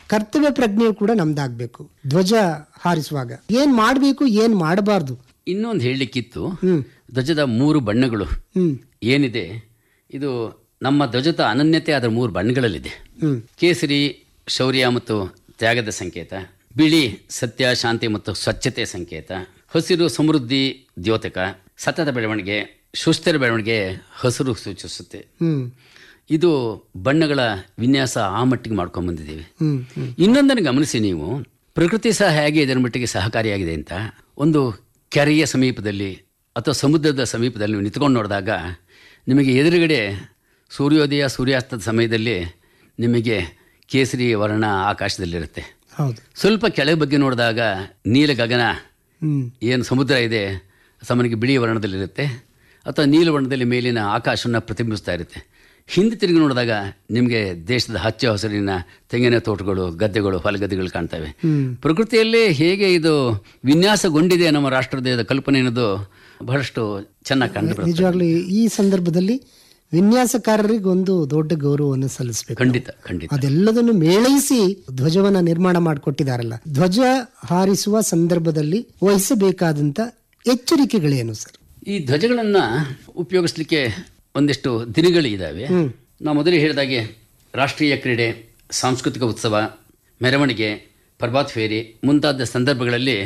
ಕರ್ತವ್ಯ ಪ್ರಜ್ಞೆಯು ಕೂಡ ನಮ್ದಾಗ್ಬೇಕು ಧ್ವಜ ಹಾರಿಸುವಾಗ ಏನ್ ಮಾಡ್ಬೇಕು ಏನ್ ಮಾಡಬಾರ್ದು ಇನ್ನೊಂದು ಹೇಳಲಿಕ್ಕಿತ್ತು ಹ್ಮ್ ಧ್ವಜದ ಮೂರು ಬಣ್ಣಗಳು ಹ್ಮ್ ಏನಿದೆ ಇದು ನಮ್ಮ ಧ್ವಜದ ಅನನ್ಯತೆ ಅದರ ಮೂರು ಬಣ್ಣಗಳಲ್ಲಿದೆ ಹ್ಮ್ ಕೇಸರಿ ಶೌರ್ಯ ಮತ್ತು ತ್ಯಾಗದ ಸಂಕೇತ ಬಿಳಿ ಸತ್ಯ ಶಾಂತಿ ಮತ್ತು ಸ್ವಚ್ಛತೆ ಸಂಕೇತ ಹಸಿರು ಸಮೃದ್ಧಿ ದ್ಯೋತಕ ಸತತ ಬೆಳವಣಿಗೆ ಸುಸ್ಥಿರ ಬೆಳವಣಿಗೆ ಹಸಿರು ಸೂಚಿಸುತ್ತೆ ಹ್ಮ್ ಇದು ಬಣ್ಣಗಳ ವಿನ್ಯಾಸ ಆ ಮಟ್ಟಿಗೆ ಮಾಡ್ಕೊಂಡು ಬಂದಿದ್ದೀವಿ ಹ್ಮ್ ಹ್ಮ್ ಇನ್ನೊಂದನ್ನು ಗಮನಿಸಿ ನೀವು ಪ್ರಕೃತಿ ಸಹ ಹೇಗೆ ಇದರ ಮಟ್ಟಿಗೆ ಸಹಕಾರಿಯಾಗಿದೆ ಅಂತ ಒಂದು ಕೆರೆಯ ಸಮೀಪದಲ್ಲಿ ಅಥವಾ ಸಮುದ್ರದ ಸಮೀಪದಲ್ಲಿ ನೀವು ನಿಂತ್ಕೊಂಡು ನೋಡಿದಾಗ ನಿಮಗೆ ಎದುರುಗಡೆ ಸೂರ್ಯೋದಯ ಸೂರ್ಯಾಸ್ತದ ಸಮಯದಲ್ಲಿ ನಿಮಗೆ ಕೇಸರಿ ವರ್ಣ ಆಕಾಶದಲ್ಲಿರುತ್ತೆ ಹೌದು ಸ್ವಲ್ಪ ಕೆಳಗೆ ಬಗ್ಗೆ ನೋಡಿದಾಗ ನೀಲ ಗಗನ ಹ್ಮ್ ಏನು ಸಮುದ್ರ ಇದೆ ಸಾಮಾನ್ಯಕ್ಕೆ ಬಿಳಿ ವರ್ಣದಲ್ಲಿರುತ್ತೆ ಅಥವಾ ನೀಲ ವರ್ಣದಲ್ಲಿ ಮೇಲಿನ ಆಕಾಶವನ್ನು ಪ್ರತಿಬಿಂಬಿಸ್ತಾ ಇರುತ್ತೆ ಹಿಂದೆ ತಿರುಗಿ ನೋಡಿದಾಗ ನಿಮಗೆ ದೇಶದ ಹಚ್ಚ ಹಸಿರಿನ ತೆಂಗಿನ ತೋಟಗಳು ಗದ್ದೆಗಳು ಹೊಲಗದ್ದೆಗಳು ಕಾಣ್ತವೆ ಹ್ಮ್ ಪ್ರಕೃತಿಯಲ್ಲೇ ಹೇಗೆ ಇದು ವಿನ್ಯಾಸಗೊಂಡಿದೆ ನಮ್ಮ ರಾಷ್ಟ್ರದ ಕಲ್ಪನೆ ಅನ್ನೋದು ಬಹಳಷ್ಟು ಚೆನ್ನಾಗಿ ಕಂಡು ಬರುತ್ತೆ. ನಿಜವಾಗ್ಲೂ ಈ ಸಂದರ್ಭದಲ್ಲಿ ವಿನ್ಯಾಸಕಾರರಿಗೆ ಒಂದು ದೊಡ್ಡ ಗೌರವವನ್ನು ಸಲ್ಲಿಸಬೇಕು ಖಂಡಿತ ಖಂಡಿತ ಅದೆಲ್ಲದನ್ನು ಮೇಳೈಸಿ ಧ್ವಜವನ್ನ ನಿರ್ಮಾಣ ಮಾಡಿಕೊಟ್ಟಿದ್ದಾರಲ್ಲ ಧ್ವಜ ಹಾರಿಸುವ ಸಂದರ್ಭದಲ್ಲಿ ವಹಿಸಬೇಕಾದಂತ ಎಚ್ಚರಿಕೆಗಳೇನು ಸರ್ ಈ ಧ್ವಜಗಳನ್ನು ಉಪಯೋಗಿಸ್ಲಿಕ್ಕೆ ಒಂದಿಷ್ಟು ದಿನಗಳಿದ್ದಾವೆ ನಾವು ಮೊದಲೇ ಹೇಳಿದಾಗೆ ರಾಷ್ಟ್ರೀಯ ಕ್ರೀಡೆ ಸಾಂಸ್ಕೃತಿಕ ಉತ್ಸವ ಮೆರವಣಿಗೆ ಪ್ರಭಾತ್ ಫೇರಿ ಮುಂತಾದ ಸಂದರ್ಭಗಳಲ್ಲಿ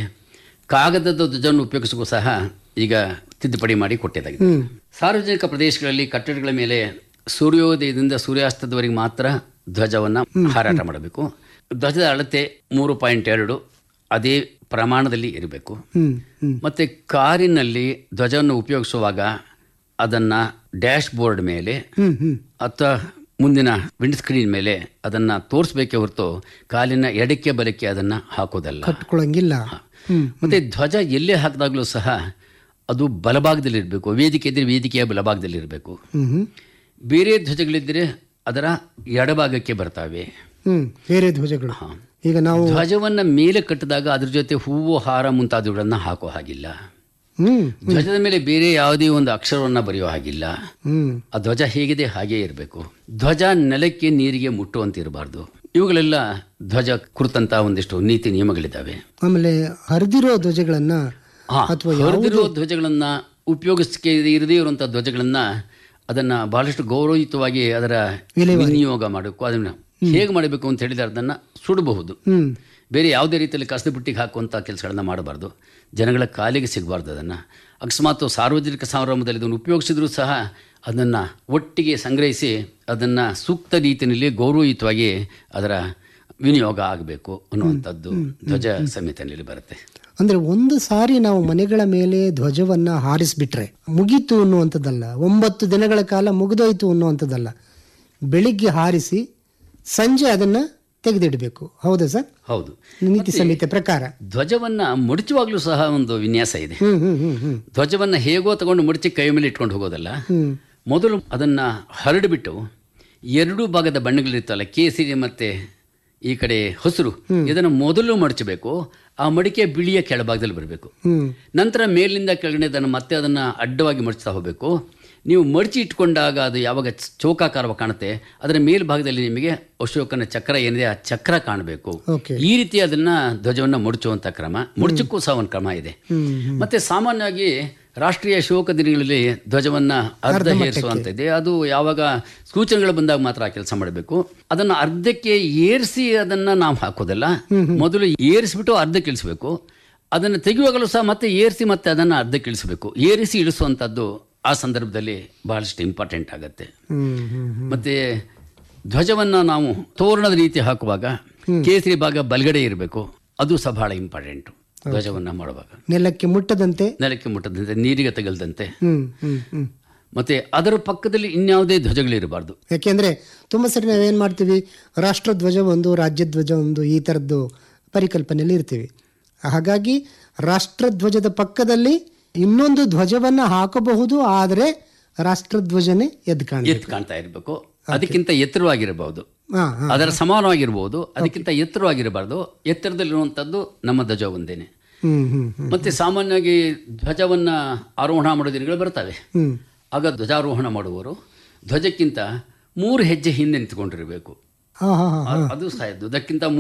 ಕಾಗದದ ಧ್ವಜವನ್ನು ಉಪಯೋಗಿಸಕ್ಕೂ ಸಹ ಈಗ ತಿದ್ದುಪಡಿ ಮಾಡಿ ಕೊಟ್ಟಿದ್ದಾಗಿದೆ ಹ್ಮ್ ಸಾರ್ವಜನಿಕ ಪ್ರದೇಶಗಳಲ್ಲಿ ಕಟ್ಟಡಗಳ ಮೇಲೆ ಸೂರ್ಯೋದಯದಿಂದ ಸೂರ್ಯಾಸ್ತದವರೆಗೆ ಮಾತ್ರ ಧ್ವಜವನ್ನು ಹಾರಾಟ ಮಾಡಬೇಕು ಧ್ವಜದ ಅಳತೆ ಮೂರು ಪಾಯಿಂಟ್ ಎರಡು ಅದೇ ಪ್ರಮಾಣದಲ್ಲಿ ಇರಬೇಕು ಹ್ಮ್ ಹ್ಮ್ ಮತ್ತು ಕಾರಿನಲ್ಲಿ ಧ್ವಜವನ್ನು ಉಪಯೋಗಿಸುವಾಗ ಅದನ್ನು ಡ್ಯಾಶ್ ಬೋರ್ಡ್ ಮೇಲೆ ಹ್ಮ್ ಹ್ಮ್ ಅಥವಾ ಮುಂದಿನ ವಿಂಡ್ ಸ್ಕ್ರೀನ್ ಮೇಲೆ ಅದನ್ನು ತೋರಿಸ್ಬೇಕೇ ಹೊರತು ಕಾಲಿನ ಎಡಕ್ಕೆ ಬಲಕ್ಕೆ ಅದನ್ನು ಹಾಕೋದಲ್ಲ ಕಟ್ಕೊಳಂಗಿಲ್ಲ ಹ್ಮ್ ಮತ್ತು ಧ್ವಜ ಎಲ್ಲೇ ಹಾಕಿದಾಗಲೂ ಸಹ ಅದು ಬಲಭಾಗದಲ್ಲಿರಬೇಕು ವೇದಿಕೆ ಇದ್ದರೆ ವೇದಿಕೆಯ ಬಲಭಾಗದಲ್ಲಿರಬೇಕು ಹ್ಮ್ ಹ್ಮ್ ಬೇರೆ ಧ್ವಜಗಳಿದ್ದರೆ ಅದರ ಎಡಭಾಗಕ್ಕೆ ಬರ್ತಾವೆ ಹ್ಮ್ ಬೇರೆ ಧ್ವಜಗಳು ಈಗ ನಾವು ಧ್ವಜವನ್ನು ಮೇಲೆ ಕಟ್ಟಿದಾಗ ಅದ್ರ ಜೊತೆ ಹೂವು ಹಾರ ಮುಂತಾದವುಗಳನ್ನು ಹಾಕೋ ಹಾಗಿಲ್ಲ ಹ್ಮ್ ಧ್ವಜದ ಮೇಲೆ ಬೇರೆ ಯಾವುದೇ ಒಂದು ಅಕ್ಷರವನ್ನು ಬರೆಯೋ ಹಾಗಿಲ್ಲ ಹ್ಮ್ ಆ ಧ್ವಜ ಹೇಗಿದೆ ಹಾಗೇ ಇರಬೇಕು ಧ್ವಜ ನೆಲಕ್ಕೆ ನೀರಿಗೆ ಮುಟ್ಟುವಂತೆ ಇರಬಾರ್ದು ಇವುಗಳೆಲ್ಲ ಧ್ವಜ ಕುರಿತಂತ ಒಂದಿಷ್ಟು ನೀತಿ ನಿಯಮಗಳಿದ್ದಾವೆ ಆಮೇಲೆ ಹರಿದಿರೋ ಧ್ವಜಗಳನ್ನ ಹಾ, ಅಥವಾ ಹೊರದಿರೋ ಧ್ವಜಗಳನ್ನ ಉಪಯೋಗಿಸಕ್ಕೆ ಇರದೇ ಇರುವಂತಹ ಧ್ವಜಗಳನ್ನ ಅದನ್ನ ಬಹಳಷ್ಟು ಗೌರವಯುತವಾಗಿ ಅದರ ವಿನಿಯೋಗ ಮಾಡಬೇಕು ಅದನ್ನ ಹೇಗೆ ಮಾಡಬೇಕು ಅಂತ ಹೇಳಿದ್ರೆ ಅದನ್ನ ಸುಡಬಹುದು ಹ್ಮ್ ಬೇರೆ ಯಾವುದೇ ರೀತಿಯಲ್ಲಿ ಕಸದ ಬುಟ್ಟಿಗೆ ಹಾಕುವಂಥ ಕೆಲಸಗಳನ್ನ ಮಾಡಬಾರ್ದು ಜನಗಳ ಕಾಲಿಗೆ ಸಿಗಬಾರ್ದು ಅದನ್ನು ಅಕಸ್ಮಾತ್ ಸಾರ್ವಜನಿಕ ಸಂಭ್ರಮದಲ್ಲಿ ಇದನ್ನು ಉಪಯೋಗಿಸಿದ್ರೂ ಸಹ ಅದನ್ನು ಒಟ್ಟಿಗೆ ಸಂಗ್ರಹಿಸಿ ಅದನ್ನು ಸೂಕ್ತ ರೀತಿಯಲ್ಲಿ ಗೌರವಯುತವಾಗಿ ಅದರ ವಿನಿಯೋಗ ಆಗಬೇಕು ಅನ್ನುವಂಥದ್ದು ಧ್ವಜ ಸಂಹಿತೆಯಲ್ಲಿ ಬರುತ್ತೆ ಅಂದ್ರೆ ಒಂದು ಸಾರಿ ನಾವು ಮನೆಗಳ ಮೇಲೆ ಧ್ವಜವನ್ನ ಹಾರಿಸ್ಬಿಟ್ರೆ ಮುಗೀತು ಅನ್ನುವಂಥದ್ದಲ್ಲ ಒಂಬತ್ತು ದಿನಗಳ ಕಾಲ ಮುಗಿದೋಯ್ತು ಅನ್ನುವಂಥದ್ದಲ್ಲ ಬೆಳಿಗ್ಗೆ ಹಾರಿಸಿ ಸಂಜೆ ಅದನ್ನ ತೆಗೆದಿಡಬೇಕು ಹೌದಾ ಸರ್ ಹೌದು ನೀತಿ ಸಂಹಿತೆ ಪ್ರಕಾರ ಧ್ವಜವನ್ನು ಮುಡಿಚುವಾಗಲೂ ಸಹ ಒಂದು ವಿನ್ಯಾಸ ಇದೆ ಹ್ಮ್ ಹ್ಮ್ ಹ್ಮ್ ಹ್ಮ್ ಧ್ವಜವನ್ನು ಹೇಗೋ ತಗೊಂಡು ಮುಡಿಚಿ ಕೈ ಮೇಲೆ ಇಟ್ಕೊಂಡು ಹೋಗೋದಲ್ಲ ಹ್ಮ್ ಮೊದಲು ಅದನ್ನು ಹರಡಿಬಿಟ್ಟು ಎರಡೂ ಭಾಗದ ಬಣ್ಣಗಳಿರ್ತಲ್ಲ ಕೇಸರಿ ಮತ್ತು ಈ ಕಡೆ ಹಸಿರು ಇದನ್ನು ಮೊದಲು ಮಡಚಬೇಕು ಆ ಮಡಿಕೆ ಬಿಳಿಯ ಕೆಳಭಾಗದಲ್ಲಿ ಬರಬೇಕು ಹ್ಮ್ ನಂತರ ಮೇಲಿಂದ ಕೆಳಗಡೆ ಅದನ್ನು ಮತ್ತೆ ಅದನ್ನು ಅಡ್ಡವಾಗಿ ಮಡಚ್ತಾ ಹೋಗಬೇಕು ನೀವು ಮಡಚಿ ಇಟ್ಕೊಂಡಾಗ ಅದು ಯಾವಾಗ ಚ- ಚೌಕಾಕಾರವಾಗಿ ಕಾಣುತ್ತೆ ಅದರ ಮೇಲ್ಭಾಗದಲ್ಲಿ ನಿಮಗೆ ಅಶೋಕನ ಚಕ್ರ ಏನಿದೆ ಆ ಚಕ್ರ ಕಾಣಬೇಕು ಓಕೆ ಈ ರೀತಿ ಅದನ್ನ ಧ್ವಜವನ್ನು ಮುಡಚುವಂಥ ಕ್ರಮ ಮುಡಚಕ್ಕೂ ಸಹ ಒಂದು ಕ್ರಮ ಇದೆ ಹ್ಮ್ ಮತ್ತೆ ಸಾಮಾನ್ಯವಾಗಿ ರಾಷ್ಟ್ರೀಯ ಶೋಕ ದಿನಗಳಲ್ಲಿ ಧ್ವಜವನ್ನ ಅರ್ಧ ಏರಿಸುವಂತಿದೆ ಅದು ಯಾವಾಗ ಸೂಚನೆಗಳು ಬಂದಾಗ ಮಾತ್ರ ಆ ಕೆಲಸ ಮಾಡಬೇಕು ಅದನ್ನ ಅರ್ಧಕ್ಕೆ ಏರಿಸಿ ಅದನ್ನ ನಾವು ಹಾಕೋದಲ್ಲ ಮೊದಲು ಏರಿಸಿಬಿಟ್ಟು ಅರ್ಧಕ್ಕೆ ಇಳಿಸಬೇಕು ಅದನ್ನು ತೆಗೆಯುವಾಗಲೂ ಸಹ ಮತ್ತೆ ಏರಿಸಿ ಮತ್ತೆ ಅದನ್ನು ಅರ್ಧಕ್ಕೆ ಇಳಿಸಬೇಕು ಏರಿಸಿ ಇಳಿಸುವಂಥದ್ದು ಆ ಸಂದರ್ಭದಲ್ಲಿ ಬಹಳಷ್ಟು ಇಂಪಾರ್ಟೆಂಟ್ ಆಗುತ್ತೆ ಹ್ಮ್ ಹ್ಮ್ ಹ್ಮ್ ಮತ್ತೆ ಧ್ವಜವನ್ನ ನಾವು ತೋರಣದ ರೀತಿ ಹಾಕುವಾಗ ಕೇಸರಿ ಭಾಗ ಬಲಗಡೆ ಇರಬೇಕು ಅದು ಸಹ ಬಹಳ ಇಂಪಾರ್ಟೆಂಟ್ ಧ್ವಜವನ್ನ ಮಾಡುವಾಗ ನೆಲಕ್ಕೆ ಮುಟ್ಟದಂತೆ ನೆಲಕ್ಕೆ ಮುಟ್ಟದಂತೆ ನೀರಿಗೆ ತಗಲ್ದಂತೆ ಹ್ಮ್ ಹ್ಮ್ ಹ್ಮ್ ಮತ್ತೆ ಅದರ ಪಕ್ಕದಲ್ಲಿ ಇನ್ಯಾವುದೇ ಧ್ವಜಗಳಿರಬಾರ್ದು ಯಾಕೆಂದ್ರೆ ತುಂಬಾ ಸರಿ ನಾವೇನ್ ಮಾಡ್ತೀವಿ ರಾಷ್ಟ್ರ ಧ್ವಜ ಒಂದು ರಾಜ್ಯ ಧ್ವಜ ಒಂದು ಈ ತರದ್ದು ಪರಿಕಲ್ಪನೆಯಲ್ಲಿ ಇರ್ತೀವಿ ಹಾಗಾಗಿ ರಾಷ್ಟ್ರ ಧ್ವಜದ ಪಕ್ಕದಲ್ಲಿ ಇನ್ನೊಂದು ಧ್ವಜವನ್ನ ಹಾಕಬಹುದು ಆದರೆ ರಾಷ್ಟ್ರ ಧ್ವಜನೇ ಎದ್ದು ಕಾಣ ಎತ್ತು ಕಾಣ್ತಾ ಇರಬೇಕು ಅದಕ್ಕಿಂತ ಎತ್ತರವಾಗಿರಬಹುದು ಹಾ ಹಾ ಅದರ ಸಮಾನವಾಗಿರ್ಬೋದು ಅದಕ್ಕಿಂತ ಎತ್ತರವಾಗಿರಬಾರ್ದು ಎತ್ತರದಲ್ಲಿರುವಂಥದ್ದು ನಮ್ಮ ಧ್ವಜ ಒಂದೇನೆ ಹ್ಮ್ ಹ್ಮ್ ಹ್ಮ್ ಮತ್ತೆ ಸಾಮಾನ್ಯವಾಗಿ ಧ್ವಜವನ್ನ ಆರೋಹಣ ಮಾಡೋ ದಿನಗಳು ಬರ್ತವೆ ಹ್ಮ್ ಆಗ ಧ್ವಜಾರೋಹಣ ಮಾಡುವವರು ಧ್ವಜಕ್ಕಿಂತ ಮೂರು ಹೆಜ್ಜೆ ಹಿಂದೆ ನಿಂತ್ಕೊಂಡಿರಬೇಕು ಹಾ ಹಾ ಹಾ ಅದು ಸಹ ಧ್ವಜಕ್ಕಿಂತ